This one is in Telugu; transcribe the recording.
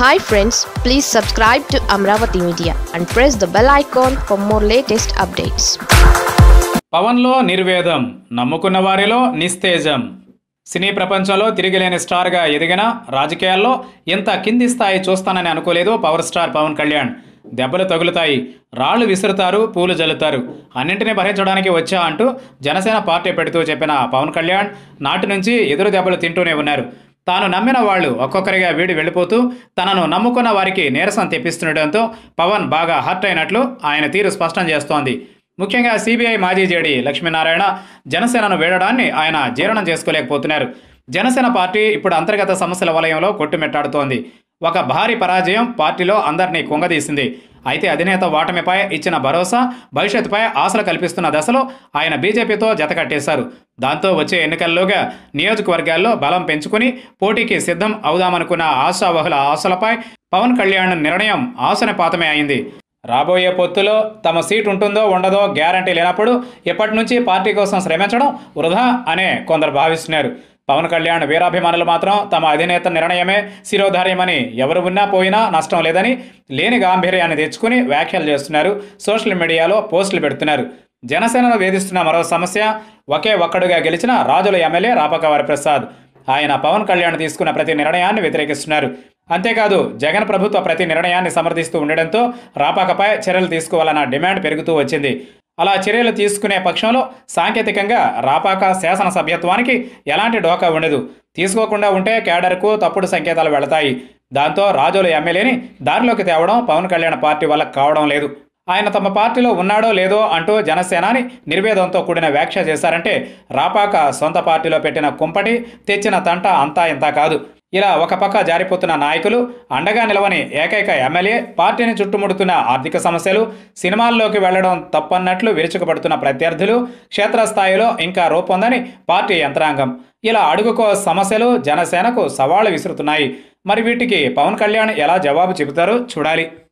hi friends please subscribe to Amaravati media and press the bell icon for more latest updates పవన్లో నిర్వేదం నమ్ముకున్న వారిలో నిస్తేజం సినీ ప్రపంచంలో తిరిగిలేని స్టార్గా ఎదిగిన రాజకీయాల్లో ఇంత కింది స్థాయి చూస్తానని అనుకోలేదు పవర్ స్టార్ పవన్ కళ్యాణ్ దెబ్బలు తగులుతాయి రాళ్లు విసురుతారు పూలు జల్లుతారు అన్నింటినీ భరించడానికి వచ్చా అంటూ జనసేన పార్టీ పెడుతూ చెప్పిన పవన్ కళ్యాణ్ నాటి నుంచి ఎదురు దెబ్బలు తింటూనే ఉన్నారు తాను నమ్మిన వాళ్ళు ఒక్కొక్కరిగా వీడి వెళ్ళిపోతూ తనను నమ్ముకున్న వారికి నీరసం తెప్పిస్తుండటంతో పవన్ బాగా హర్ట్ అయినట్లు ఆయన తీరు స్పష్టం చేస్తోంది ముఖ్యంగా సిబిఐ మాజీ జేడీ లక్ష్మీనారాయణ జనసేనను వీడడాన్ని ఆయన జీర్ణం చేసుకోలేకపోతున్నారు జనసేన పార్టీ ఇప్పుడు అంతర్గత సమస్యల వలయంలో కొట్టుమిట్టాడుతోంది ఒక భారీ పరాజయం పార్టీలో అందరినీ కుంగదీసింది అయితే అధినేత ఓటమిపై ఇచ్చిన భరోసా భవిష్యత్తుపై ఆశలు కల్పిస్తున్న దశలో ఆయన బీజేపీతో జతకట్టేశారు దాంతో వచ్చే ఎన్నికల్లోగా నియోజకవర్గాల్లో బలం పెంచుకుని పోటీకి సిద్ధం అవుదామనుకున్న ఆశావహుల ఆశలపై పవన్ కళ్యాణ్ నిర్ణయం ఆశనపాతమే అయింది రాబోయే పొత్తులో తమ సీట్ ఉంటుందో ఉండదో గ్యారంటీ లేనప్పుడు ఇప్పటి నుంచి పార్టీ కోసం శ్రమించడం వృధా అనే కొందరు భావిస్తున్నారు పవన్ కళ్యాణ్ వీరాభిమానులు మాత్రం తమ అధినేత నిర్ణయమే శిరోధార్యమని ఎవరు ఉన్నా పోయినా నష్టం లేదని లేని గాంభీర్యాన్ని తెచ్చుకుని వ్యాఖ్యలు చేస్తున్నారు సోషల్ మీడియాలో పోస్టులు పెడుతున్నారు జనసేనను వేధిస్తున్న మరో సమస్య ఒకే ఒక్కడుగా గెలిచిన రాజుల ఎమ్మెల్యే రాపక వరప్రసాద్ ఆయన పవన్ కళ్యాణ్ తీసుకున్న ప్రతి నిర్ణయాన్ని వ్యతిరేకిస్తున్నారు అంతేకాదు జగన్ ప్రభుత్వ ప్రతి నిర్ణయాన్ని సమర్థిస్తూ ఉండడంతో రాపాకపై చర్యలు తీసుకోవాలన్న డిమాండ్ పెరుగుతూ వచ్చింది అలా చర్యలు తీసుకునే పక్షంలో సాంకేతికంగా రాపాక శాసన సభ్యత్వానికి ఎలాంటి డోకా ఉండదు తీసుకోకుండా ఉంటే కేడర్కు తప్పుడు సంకేతాలు వెళతాయి దాంతో రాజుల ఎమ్మెల్యేని దారిలోకి తేవడం పవన్ కళ్యాణ్ పార్టీ వల్ల కావడం లేదు ఆయన తమ పార్టీలో ఉన్నాడో లేదో అంటూ జనసేనాని నిర్వేదంతో కూడిన వ్యాఖ్య చేశారంటే రాపాక సొంత పార్టీలో పెట్టిన కుంపటి తెచ్చిన తంట అంతా ఇంతా కాదు ఇలా ఒక పక్క జారిపోతున్న నాయకులు అండగా నిలవని ఏకైక ఎమ్మెల్యే పార్టీని చుట్టుముడుతున్న ఆర్థిక సమస్యలు సినిమాల్లోకి వెళ్లడం తప్పన్నట్లు విరుచుకుపడుతున్న ప్రత్యర్థులు క్షేత్రస్థాయిలో ఇంకా రూపొందని పార్టీ యంత్రాంగం ఇలా అడుగుకో సమస్యలు జనసేనకు సవాళ్లు విసురుతున్నాయి మరి వీటికి పవన్ కళ్యాణ్ ఎలా జవాబు చెబుతారో చూడాలి